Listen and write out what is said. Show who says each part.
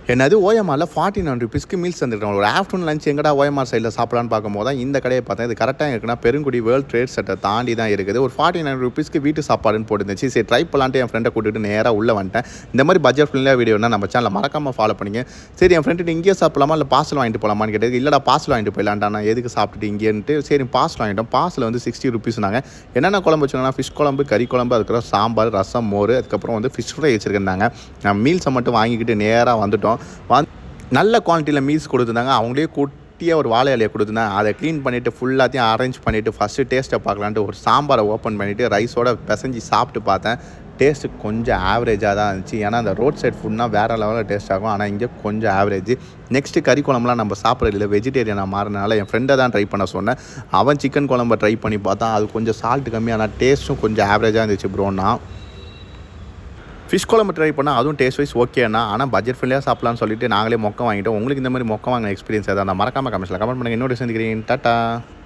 Speaker 1: என்னது ஓஎம்ஆரில் forty nine ருபீஸ்க்கு மீல்ஸ் தந்துருக்காங்க ஒரு ஆஃப்டர்நூன் லஞ்ச் எங்கடா ஓஎம்ஆர் சைடில் சாப்பிடலான்னு பார்க்கும்போது தான் இந்த கடையை பார்த்தேன் இது கரெக்டாக இருக்குன்னா பெருங்குடி வேர்ல்ட் ட்ரேட் செட்டை தாண்டி தான் இருக்குது ஒரு ஃபார்ட்டி நைன் ருபீஸ்க்கு வீட்டு சாப்பாடுன்னு போட்டுருந்துச்சு சரி ட்ரை பண்ணலான்ட்டு என் ஃப்ரெண்டை கூட்டிட்டு நேராக உள்ளே வந்துட்டேன் இந்த மாதிரி பட்ஜெட் ஃப்ரெண்ட்லியாக வீடியோனா நம்ம சேனலை மறக்காமல் ஃபாலோ பண்ணிங்க சரி என் ஃப்ரெண்டு இங்கேயே சாப்பிடலாமா இல்லை பார்சல் வாங்கிட்டு போகலாமான்னு கேட்டது இல்லைடா பார்சல் வாங்கிட்டு போயிடலான்டா நான் எதுக்கு சாப்பிட்டுட்டு இங்கேன்ட்டு சரி பார்சல் வாங்கிட்டோம் பார்சல் வந்து சிக்ஸ்டி ருபீஸ்னாங்க என்னென்ன குழம்பு வச்சுருக்காங்கன்னா ஃபிஷ் குழம்பு கறி குழம்பு அதுக்கப்புறம் சாம்பார் ரசம் மோர் அதுக்கப்புறம் வந்து ஃபிஷ் ஃப்ரை வச்சுருக்காங்க நான் மீல்ஸை மட்டும் வாங்கிக்கிட்டு நேராக வந்துட்டோம் வந்து நல்ல குவான்டிட்டியில் மீல்ஸ் கொடுத்துருந்தாங்க அவங்களே குட்டியாக ஒரு வாழை இலையை கொடுத்துருந்தாங்க அதை க்ளீன் பண்ணிவிட்டு ஃபுல்லாத்தையும் அரேஞ்ச் பண்ணிவிட்டு ஃபஸ்ட்டு டேஸ்ட்டை பார்க்கலான்ட்டு ஒரு சாம்பாரை ஓப்பன் பண்ணிவிட்டு ரைஸோட பிசைஞ்சு சாப்பிட்டு பார்த்தேன் டேஸ்ட்டு கொஞ்சம் ஆவரேஜாக தான் இருந்துச்சு ஏன்னா அந்த ரோட் சைட் ஃபுட்னா வேறு லெவலில் டேஸ்ட் ஆகும் ஆனால் இங்கே கொஞ்சம் ஆவரேஜ் நெக்ஸ்ட்டு கறி குழம்புலாம் நம்ம சாப்பிட்றது இல்லை வெஜிடேரியனாக மாறினால என் ஃப்ரெண்டை தான் ட்ரை பண்ண சொன்னேன் அவன் சிக்கன் குழம்பை ட்ரை பண்ணி பார்த்தா அது கொஞ்சம் சால்ட் கம்மி ஆனால் டேஸ்ட்டும் கொஞ்சம் ஆவரேஜாக இருந்துச்சு ப்ரோன்னா ஃபிஷ் குழம்பு ட்ரை பண்ணால் அதுவும் டேஸ்ட் வைஸ் ஓகேண்ணா ஆனால் பட்ஜெட் ஃப்ரெண்ட்லியாக சாப்பிட்லான்னு சொல்லிட்டு நாங்களே மொக்கம் வாங்கிட்டோம் உங்களுக்கு இந்த மாதிரி மொக்கம் வாங்கின எக்ஸ்பீரியன்ஸ் எதாவது மறக்காம கமெண்ட்ஸில் கமெண்ட் பண்ணுங்கள் இன்னொரு சந்திக்கிறீங்க டாட்டா